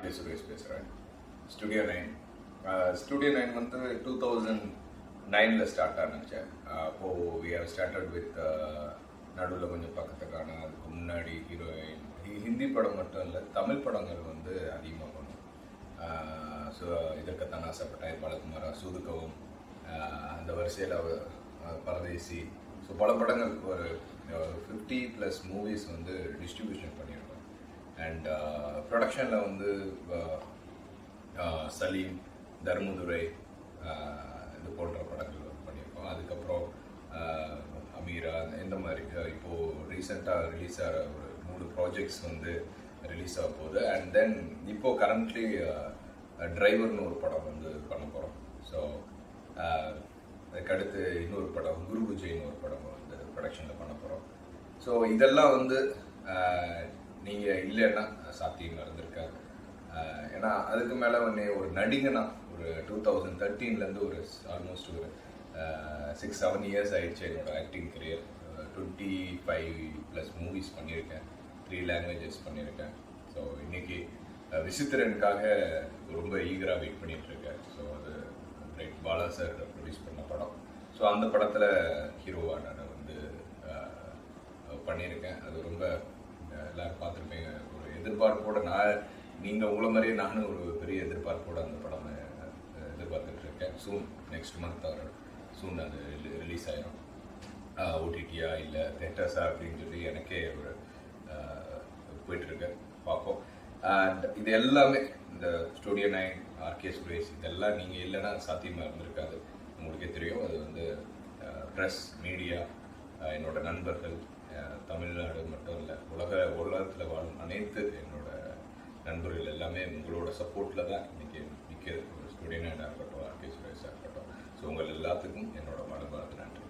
RK Suresh பேசுகிறேன் studio nine studio nine வந்து two thousand நைனில் ஸ்டார்ட் ஆனிச்சு அப்போது வி ஹவ் ஸ்டார்டட் வித் நடுவில் கொஞ்சம் பக்கத்துக்கான அதுக்கு முன்னாடி ஹீரோயின் ஹிந்தி படம் மட்டும் இல்லை தமிழ் படங்கள் வந்து அதிகமாக பண்ணும் ஸோ இதற்குத்தான் ஆசைப்பட்டேன் பாலகுமாரா சூதுக்கவும் ஆஹ் அந்த வரிசையில் பரதேசி ஸோ பல படங்கள் ஒரு ஃபிஃப்டி ப்ளஸ் மூவிஸ் வந்து டிஸ்ட்ரிபியூஷன் பண்ணியிருக்கோம் அண்ட் ப்ரொடக்ஷனில் வந்து ஆஹ், ஆஹ், சலீம் தர்மதுரை ஆஹ், இது போன்ற படங்கள் வந்து பண்ணியிருக்கோம் அதுக்கப்புறம் ஆஹ், அமீரா இந்த மாதிரி ஆஹ், இப்போ ரீசெண்டாக ரிலீஸ் ஆகிற ஒரு மூணு ப்ராஜெக்ட்ஸ் வந்து ரிலீஸ் ஆக போகுது அண்ட் தென் இப்போ கரண்ட்லி டிரைவர்னு ஒரு படம் வந்து பண்ண போகிறோம் ஸோ அதுக்கடுத்து இன்னொரு படம் குரு பூஜைன்னு ஒரு படம் வந்து ப்ரொடக்ஷனில் பண்ண போகிறோம் ஸோ இதெல்லாம் வந்து நீங்கள் இல்லைன்னா சாத்தியம் இருந்திருக்காது ஆஹ் ஏன்னா அதுக்கு மேலே ஒன்று ஒரு நடிகனா ஒரு டூ தௌசண்ட் தேர்ட்டீன்லேருந்து ஒரு ஆல்மோஸ்ட் ஒரு சிக்ஸ் செவன் இயர்ஸ் ஆயிடுச்சு என்னோட acting career twenty five plus movies பண்ணியிருக்கேன் த்ரீ லாங்குவேஜஸ் பண்ணியிருக்கேன் ஸோ இன்னைக்கு அஹ், விசித்திரனுக்காக ரொம்ப ஈகராக வெயிட் பண்ணிட்டு இருக்கேன் ஸோ அது ரைட் பாலா சார் ப்ரொடியூஸ் பண்ண படம் ஸோ அந்த படத்தில் ஹீரோவாக நான் வந்து அஹ், பண்ணியிருக்கேன் அது ரொம்ப அஹ், எல்லாரும் பார்த்துருப்பீங்க ஒரு எதிர்பார்ப்போட நான் நீங்கள் உங்களை மாதிரியே நானும் ஒரு பெரிய எதிர்பார்ப்போட அந்த படம் அஹ், எதிர்பார்த்துட்டு இருக்கேன் soon next month or soon அது ரிலீஸ் ஆயிரும் ஓடிடியா இல்லை தேட்டர்ஸா அப்படின்னு சொல்லி எனக்கே ஒரு அஹ், போயிட்டுருக்கு பார்ப்போம் அண்ட் இது எல்லாமே இந்த ஸ்டூடியோ நைன் ஆர்கே சுரேஷ் இதெல்லாம் நீங்கள் இல்லைன்னா சாத்தியமாக இருந்திருக்காது உங்களுக்கே தெரியும் அது வந்து ப்ரெஸ் மீடியா என்னோட நண்பர்கள் அஹ், தமிழ்நாடு மட்டும் இல்லை உலக உலகத்தில் வாழும் அனைத்து என்னோட நண்பர்கள் எல்லாமே உங்களோட சப்போர்ட்டில் தான் இன்னைக்கு நிற்கிறது ஒரு ஸ்டூடியோ நைனாக இருக்கட்டும் ஆர்கே சுரேஷாக இருக்கட்டும் ஸோ உங்கள் எல்லாத்துக்கும் என்னோட மனமார்ந்த நன்றி